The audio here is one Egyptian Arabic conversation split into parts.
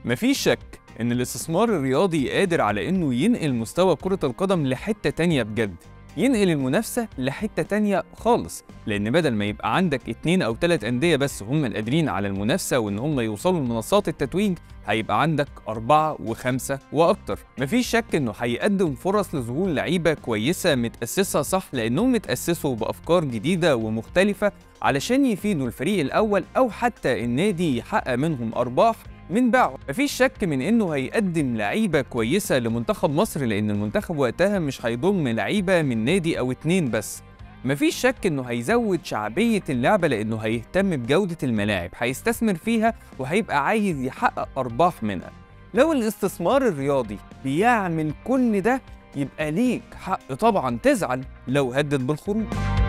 مفيش شك إن الاستثمار الرياضي قادر على إنه ينقل مستوى كرة القدم لحتة تانية بجد ينقل المنافسة لحتة تانية خالص لأن بدل ما يبقى عندك اتنين أو تلات أندية بس هم القادرين على المنافسة وإن هم يوصلوا لمنصات التتويج هيبقى عندك أربعة وخمسة وأكتر مفيش شك إنه هيقدم فرص لظهور لعيبة كويسة متأسسة صح لأنهم متأسسوا بأفكار جديدة ومختلفة علشان يفيدوا الفريق الأول أو حتى النادي يحقق منهم أرباح من باعه مفيش شك من انه هيقدم لعيبه كويسه لمنتخب مصر لان المنتخب وقتها مش هيضم لعيبه من نادي او اتنين بس مفيش شك انه هيزود شعبيه اللعبه لانه هيهتم بجوده الملاعب هيستثمر فيها وهيبقى عايز يحقق ارباح منها لو الاستثمار الرياضي بيعمل كل ده يبقى ليك حق طبعا تزعل لو هدد بالخروج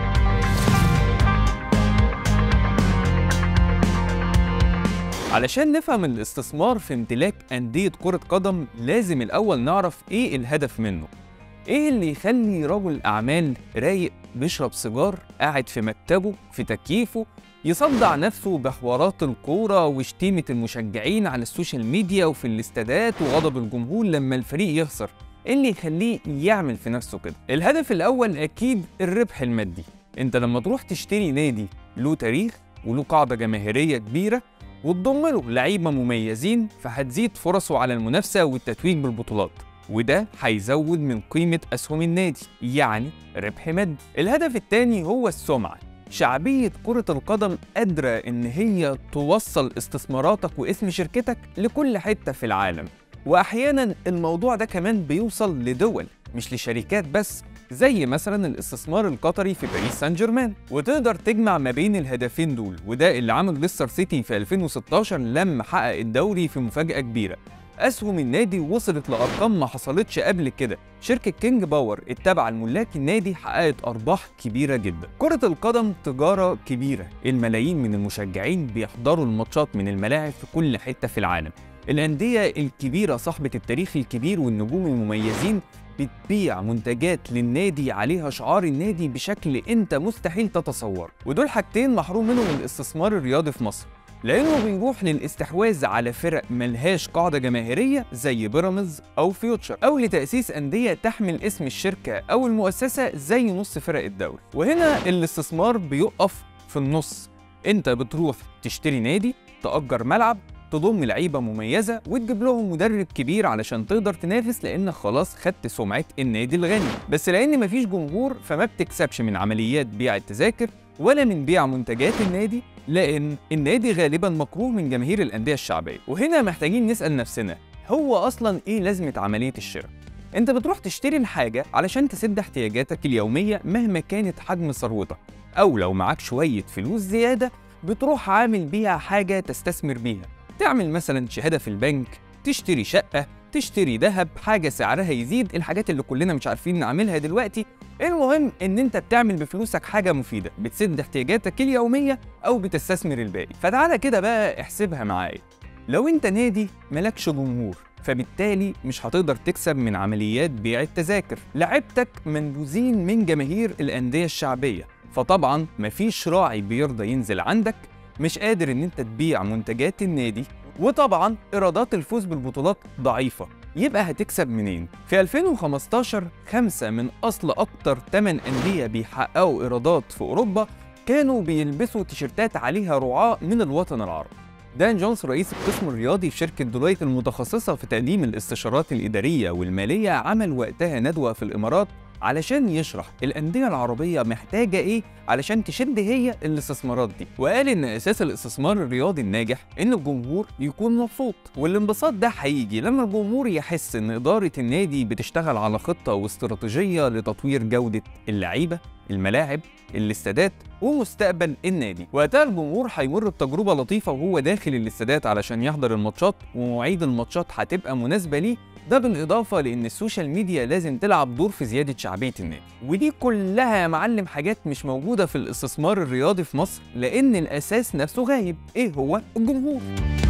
علشان نفهم الاستثمار في امتلاك أندية كرة قدم لازم الأول نعرف إيه الهدف منه إيه اللي يخلي رجل أعمال رايق بيشرب سيجار قاعد في مكتبه في تكييفه يصدع نفسه بحوارات الكورة وشتيمة المشجعين على السوشيال ميديا وفي الاستادات وغضب الجمهور لما الفريق يخسر إيه اللي يخليه يعمل في نفسه كده الهدف الأول أكيد الربح المادي انت لما تروح تشتري نادي له تاريخ وله قاعدة جماهيرية كبيرة وتضم له لعيبه مميزين فهتزيد فرصه على المنافسه والتتويج بالبطولات وده هيزود من قيمة أسهم النادي يعني ربح مادي الهدف الثاني هو السمعة شعبية كرة القدم قادرة إن هي توصل استثماراتك واسم شركتك لكل حتة في العالم وأحيانا الموضوع ده كمان بيوصل لدول مش لشركات بس زي مثلا الاستثمار القطري في باريس سان جيرمان وتقدر تجمع ما بين الهدفين دول وده اللي عمل ليستر سيتي في 2016 لما حقق الدوري في مفاجأة كبيرة أسهم النادي وصلت لأرقام ما حصلتش قبل كده شركة كينج باور التابعة لملاك النادي حققت أرباح كبيرة جدا كرة القدم تجارة كبيرة الملايين من المشجعين بيحضروا الماتشات من الملاعب في كل حتة في العالم الأندية الكبيرة صاحبة التاريخ الكبير والنجوم المميزين بتبيع منتجات للنادي عليها شعار النادي بشكل انت مستحيل تتصور ودول حاجتين محروم منهم الاستثمار الرياضي في مصر لانه بيروح للاستحواذ على فرق ملهاش قاعده جماهيريه زي بيراميدز او فيوتشر او لتاسيس انديه تحمل اسم الشركه او المؤسسه زي نص فرق الدوري وهنا الاستثمار بيقف في النص انت بتروح تشتري نادي تأجر ملعب تضم لعيبه مميزه وتجيب لهم مدرب كبير علشان تقدر تنافس لانك خلاص خدت سمعه النادي الغني بس لان مفيش جمهور فما بتكسبش من عمليات بيع التذاكر ولا من بيع منتجات النادي لان النادي غالبا مكروه من جماهير الانديه الشعبيه وهنا محتاجين نسال نفسنا هو اصلا ايه لازمه عمليه الشراء انت بتروح تشتري الحاجه علشان تسد احتياجاتك اليوميه مهما كانت حجم ثروتك او لو معاك شويه فلوس زياده بتروح عامل بيها حاجه تستثمر بيها تعمل مثلا شهاده في البنك تشتري شقه تشتري ذهب حاجه سعرها يزيد الحاجات اللي كلنا مش عارفين نعملها دلوقتي المهم ان انت بتعمل بفلوسك حاجه مفيده بتسد احتياجاتك اليوميه او بتستثمر الباقي فتعالى كده بقى احسبها معايا لو انت نادي ملكش جمهور فبالتالي مش هتقدر تكسب من عمليات بيع التذاكر لعبتك منبوذين من جماهير الانديه الشعبيه فطبعا مفيش راعي بيرضى ينزل عندك مش قادر ان انت تبيع منتجات النادي وطبعا ايرادات الفوز بالبطولات ضعيفه يبقى هتكسب منين؟ في 2015 خمسة من أصل أكتر 8 أندية بيحققوا إيرادات في أوروبا كانوا بيلبسوا تيشيرتات عليها رعاة من الوطن العربي. دان جونز رئيس القسم الرياضي في شركة ديلويت المتخصصة في تقديم الاستشارات الإدارية والمالية عمل وقتها ندوة في الإمارات علشان يشرح الأندية العربية محتاجة إيه علشان تشد هي الاستثمارات دي وقال إن أساس الاستثمار الرياضي الناجح إن الجمهور يكون مبسوط والانبساط ده هيجي لما الجمهور يحس إن إدارة النادي بتشتغل على خطة واستراتيجية لتطوير جودة اللعيبة الملاعب الاستادات ومستقبل النادي وقتها الجمهور هيمر بتجربة لطيفة وهو داخل الاستادات علشان يحضر الماتشات ومواعيد الماتشات هتبقى مناسبة ليه ده بالإضافة لأن السوشيال ميديا لازم تلعب دور في زيادة شعبية النادي ودي كلها يا معلم حاجات مش موجودة في الاستثمار الرياضي في مصر لأن الأساس نفسه غايب إيه هو الجمهور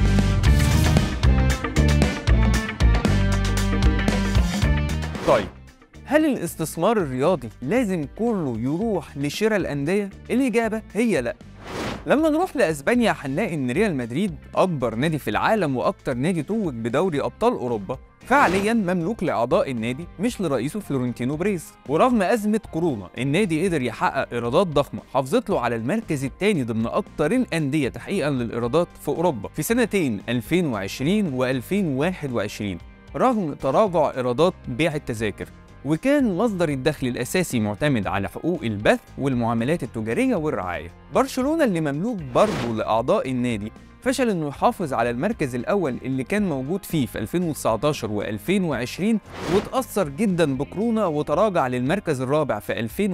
طيب هل الاستثمار الرياضي لازم كله يروح لشراء الأندية؟ الإجابة هي لأ لما نروح لاسبانيا هنلاقي ان ريال مدريد اكبر نادي في العالم واكتر نادي توج بدوري ابطال اوروبا فعليا مملوك لاعضاء النادي مش لرئيسه فلورنتينو بريز ورغم ازمه كورونا النادي قدر يحقق ايرادات ضخمه حافظت له على المركز الثاني ضمن اكتر الانديه تحقيقا للايرادات في اوروبا في سنتين 2020 و2021 رغم تراجع ايرادات بيع التذاكر وكان مصدر الدخل الأساسي معتمد على حقوق البث والمعاملات التجارية والرعاية برشلونة اللي مملوك برضه لأعضاء النادي فشل انه يحافظ على المركز الاول اللي كان موجود فيه في 2019 و2020 وتاثر جدا بكورونا وتراجع للمركز الرابع في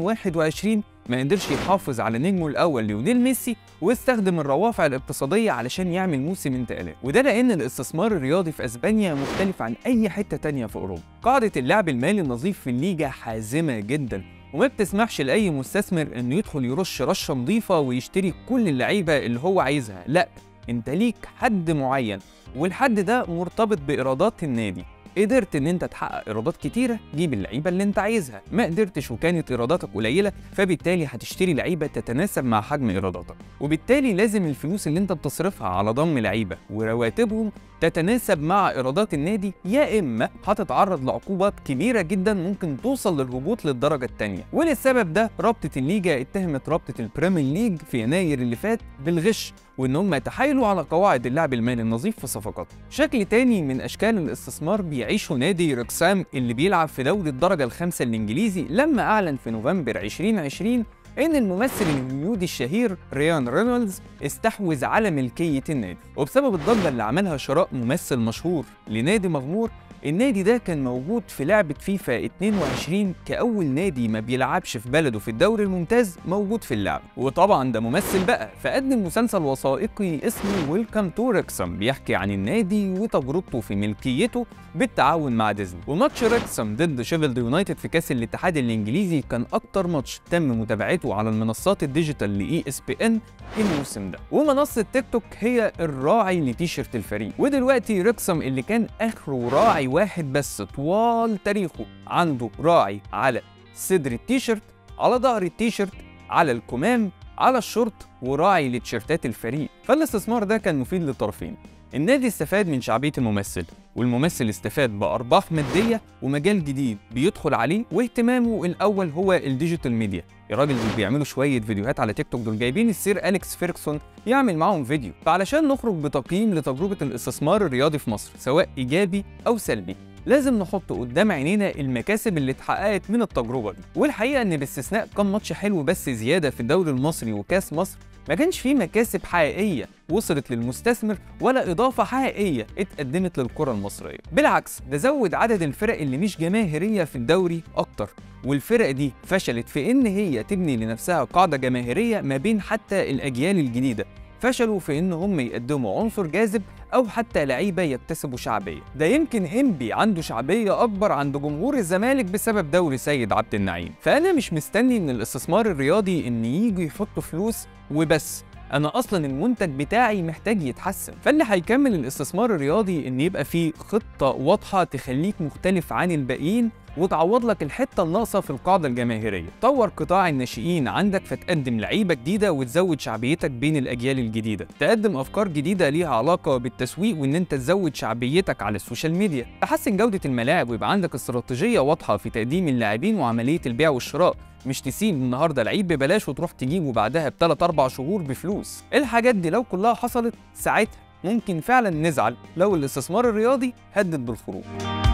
2021 ما قدرش يحافظ على نجمه الاول ليونيل ميسي واستخدم الروافع الاقتصاديه علشان يعمل موسم انتقالات وده لان الاستثمار الرياضي في اسبانيا مختلف عن اي حته تانية في اوروبا قاعده اللعب المالي النظيف في الليجا حازمه جدا وما بتسمحش لاي مستثمر انه يدخل يرش رشه نظيفه ويشتري كل اللعيبه اللي هو عايزها لا انت ليك حد معين والحد ده مرتبط بايرادات النادي قدرت ان انت تحقق ايرادات كتيره جيب اللعيبه اللي انت عايزها ما قدرتش وكانت ايراداتك قليله فبالتالي هتشتري لعيبه تتناسب مع حجم ايراداتك وبالتالي لازم الفلوس اللي انت بتصرفها على ضم لعيبه ورواتبهم تتناسب مع ايرادات النادي يا اما هتتعرض لعقوبات كبيره جدا ممكن توصل للهبوط للدرجه الثانيه وللسبب ده رابطه الليجا اتهمت رابطه البريمير ليج في يناير اللي فات بالغش وان هم يتحايلوا على قواعد اللعب المالي النظيف في صفقات شكل تاني من اشكال الاستثمار بيعيشه نادي ركسام اللي بيلعب في دوري الدرجه الخامسه الانجليزي لما اعلن في نوفمبر 2020 ان الممثل الهوليودي الشهير ريان رينولدز استحوذ على ملكيه النادي وبسبب الضجه اللي عملها شراء ممثل مشهور لنادي مغمور النادي ده كان موجود في لعبة فيفا 22 كأول نادي ما بيلعبش في بلده في الدوري الممتاز موجود في اللعبة وطبعا ده ممثل بقى فقدم مسلسل وثائقي اسمه ويلكم تو ريكسم بيحكي عن النادي وتجربته في ملكيته بالتعاون مع ديزني وماتش ريكسم ضد شيفيلد يونايتد في كأس الاتحاد الإنجليزي كان أكتر ماتش تم متابعته على المنصات الديجيتال لإي اس بي ان الموسم ده ومنصة تيك توك هي الراعي لتيشيرت الفريق ودلوقتي ريكسم اللي كان آخره راعي واحد بس طوال تاريخه عنده راعي على صدر التيشيرت على ظهر التيشيرت على الكمام على الشورت وراعي لتيشيرتات الفريق فالاستثمار ده كان مفيد للطرفين النادي استفاد من شعبية الممثل والممثل استفاد بأرباح مادية ومجال جديد بيدخل عليه واهتمامه الأول هو الديجيتال ميديا الراجل اللي بيعملوا شوية فيديوهات على تيك توك دول جايبين السير أليكس فيركسون يعمل معاهم فيديو فعلشان نخرج بتقييم لتجربة الاستثمار الرياضي في مصر سواء إيجابي أو سلبي لازم نحط قدام عينينا المكاسب اللي اتحققت من التجربه دي والحقيقه ان باستثناء كام ماتش حلو بس زياده في الدوري المصري وكاس مصر ما كانش فيه مكاسب حقيقيه وصلت للمستثمر ولا اضافه حقيقيه اتقدمت للكره المصريه بالعكس ده زود عدد الفرق اللي مش جماهيريه في الدوري اكتر والفرق دي فشلت في ان هي تبني لنفسها قاعده جماهيريه ما بين حتى الاجيال الجديده فشلوا في ان هم يقدموا عنصر جاذب او حتى لعيبه يكتسبوا شعبيه ده يمكن انبي عنده شعبيه اكبر عند جمهور الزمالك بسبب دوري سيد عبد النعيم فانا مش مستني من الاستثمار الرياضي ان يجوا يحطوا فلوس وبس انا اصلا المنتج بتاعي محتاج يتحسن فاللي هيكمل الاستثمار الرياضي ان يبقى فيه خطه واضحه تخليك مختلف عن الباقيين وتعوض لك الحته الناقصه في القاعده الجماهيريه طور قطاع الناشئين عندك فتقدم لعيبه جديده وتزود شعبيتك بين الاجيال الجديده تقدم افكار جديده ليها علاقه بالتسويق وان انت تزود شعبيتك على السوشيال ميديا تحسن جوده الملاعب ويبقى عندك استراتيجيه واضحه في تقديم اللاعبين وعمليه البيع والشراء مش تسيب النهارده لعيب ببلاش وتروح تجيبه بعدها بثلاث اربع شهور بفلوس الحاجات دي لو كلها حصلت ساعتها ممكن فعلا نزعل لو الاستثمار الرياضي هدد بالخروج